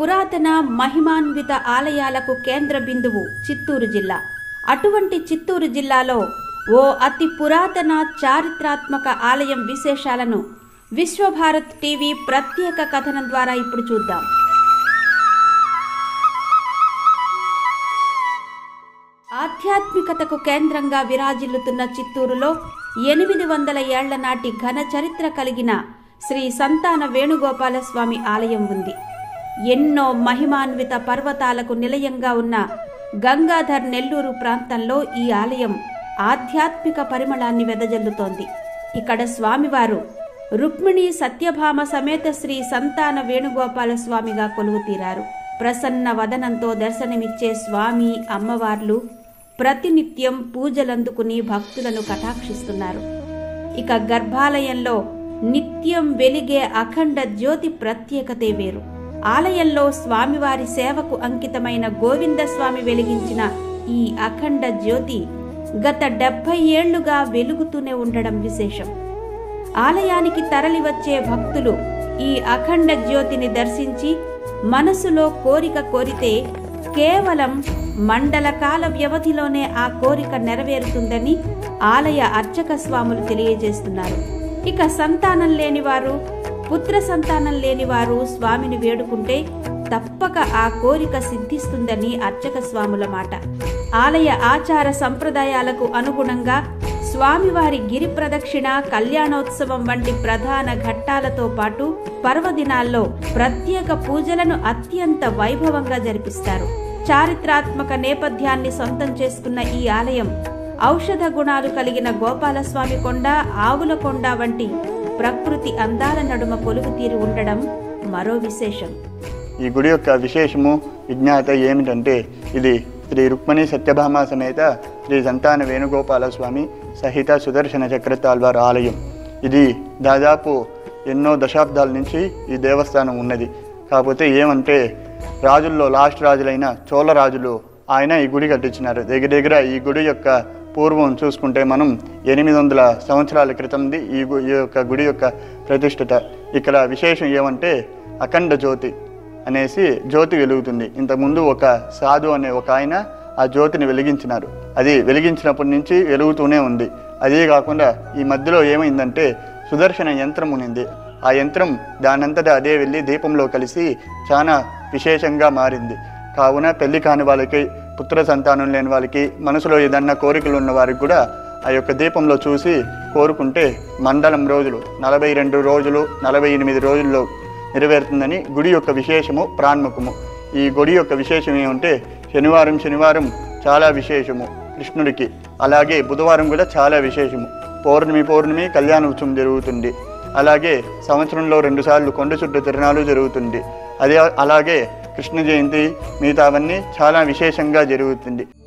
పురాతన మహిమాన్విత ఆలయాలకు కేంద్ర బిందువు చిత్తూరు జిల్లా అటువంటి చిత్తూరు జిల్లాలో ఓ అతి పురాతన చారిత్రాత్మక ఆలయం విశేషాలను విశ్వభారత్ టీవీ ప్రత్యేక కథనం ద్వారా ఇప్పుడు చూద్దాం ఆధ్యాత్మికతకు కేంద్రంగా విరాజిల్లుతున్న చిత్తూరులో ఎనిమిది వందల ఏళ్ల నాటి ఘన చరిత్ర కలిగిన శ్రీ సంతాన వేణుగోపాల స్వామి ఆలయం ఉంది ఎన్నో మహిమాన్విత పర్వతాలకు నిలయంగా ఉన్న గంగాధర్ నెల్లూరు ప్రాంతంలో ఈ ఆలయం ఆధ్యాత్మిక పరిమళాన్ని వెదజల్లుతోంది ఇక్కడ స్వామివారు రుక్మిణి సత్యభామ సమేత శ్రీ సంతాన వేణుగోపాల స్వామిగా కొలువుతీరారు ప్రసన్న వదనంతో దర్శనమిచ్చే స్వామి అమ్మవార్లు ప్రతినిత్యం పూజలందుకుని భక్తులను కటాక్షిస్తున్నారు ఇక గర్భాలయంలో నిత్యం వెలిగే అఖండ జ్యోతి ప్రత్యేకతే వేరు ఆలయంలో స్వామివారి సేవకు అంకితమైన గోవింద స్వామి వెలిగించిన ఈ అఖండ జ్యోతి గత డెబ్బై ఏళ్లుగా వెలుగుతూనే ఉండడం విశేషం ఆలయానికి తరలివచ్చే భక్తులు ఈ అఖండ జ్యోతిని దర్శించి మనసులో కోరిక కోరితే కేవలం మండల కాల వ్యవధిలోనే ఆ కోరిక నెరవేరుతుందని ఆలయ అర్చక స్వాములు తెలియజేస్తున్నారు ఇక సంతానం లేనివారు పుత్ర సంతానం లేనివారు స్వామిని వేడుకుంటే తప్పక ఆ కోరిక సిద్ధిస్తుందని అర్చక స్వాముల మాట ఆలయ ఆచార సంప్రదాయాలకు అనుగుణంగా స్వామివారి గిరి ప్రదక్షిణ కళ్యాణోత్సవం వంటి ప్రధాన ఘట్టాలతో పాటు పర్వదినాల్లో ప్రత్యేక పూజలను అత్యంత వైభవంగా జరిపిస్తారు చారిత్రాత్మక నేపథ్యాన్ని సొంతం చేసుకున్న ఈ ఆలయం ఔషధ గుణాలు కలిగిన గోపాలస్వామి కొండ ఆవుల కొండ వంటి ప్రకృతి అందాల నడుమ కొలువు తీరి ఉండడం మరో విశేషం ఈ గుడి యొక్క విశేషము విజ్ఞాత ఏమిటంటే ఇది శ్రీ రుక్మిణి సత్యభామ సమేత శ్రీ సంతాన వేణుగోపాల స్వామి సహిత సుదర్శన చక్రతాల్వార్ ఆలయం ఇది దాదాపు ఎన్నో దశాబ్దాల నుంచి ఈ దేవస్థానం ఉన్నది కాకపోతే ఏమంటే రాజుల్లో లాస్ట్ రాజులైన చోళ రాజులు ఆయన ఈ గుడి కట్టించినారు దగ్గర దగ్గర ఈ గుడి యొక్క పూర్వం చూసుకుంటే మనం ఎనిమిది వందల సంవత్సరాల క్రితంది ఈ గు ఈ యొక్క గుడి యొక్క ప్రతిష్ఠత ఇక్కడ విశేషం ఏమంటే అఖండ జ్యోతి అనేసి జ్యోతి వెలుగుతుంది ఇంతకుముందు ఒక సాధు అనే ఒక ఆయన ఆ జ్యోతిని వెలిగించినారు అది వెలిగించినప్పటి నుంచి వెలుగుతూనే ఉంది అదే కాకుండా ఈ మధ్యలో ఏమైందంటే సుదర్శన యంత్రం ఉన్నింది ఆ యంత్రం దానంతటా అదే వెళ్ళి దీపంలో కలిసి చాలా విశేషంగా మారింది కావున పెళ్లి కాని వాళ్ళకి పుత్ర సంతానం లేని వాళ్ళకి మనసులో ఏదన్నా కోరికలు ఉన్న వారికి కూడా ఆ యొక్క దీపంలో చూసి కోరుకుంటే మండలం రోజులు నలభై రెండు రోజులు నలభై ఎనిమిది రోజుల్లో నెరవేరుతుందని గుడి యొక్క విశేషము ప్రాణముఖము ఈ గుడి యొక్క విశేషం ఏమంటే శనివారం శనివారం చాలా విశేషము కృష్ణుడికి అలాగే బుధవారం కూడా చాలా విశేషము పౌర్ణమి పౌర్ణమి కళ్యాణ ఉత్సవం జరుగుతుంది అలాగే సంవత్సరంలో రెండుసార్లు కొండ చుట్టూ తిరణాలు జరుగుతుంది అదే అలాగే కృష్ణ జయంతి మిగతావన్నీ చాలా విశేషంగా జరుగుతుంది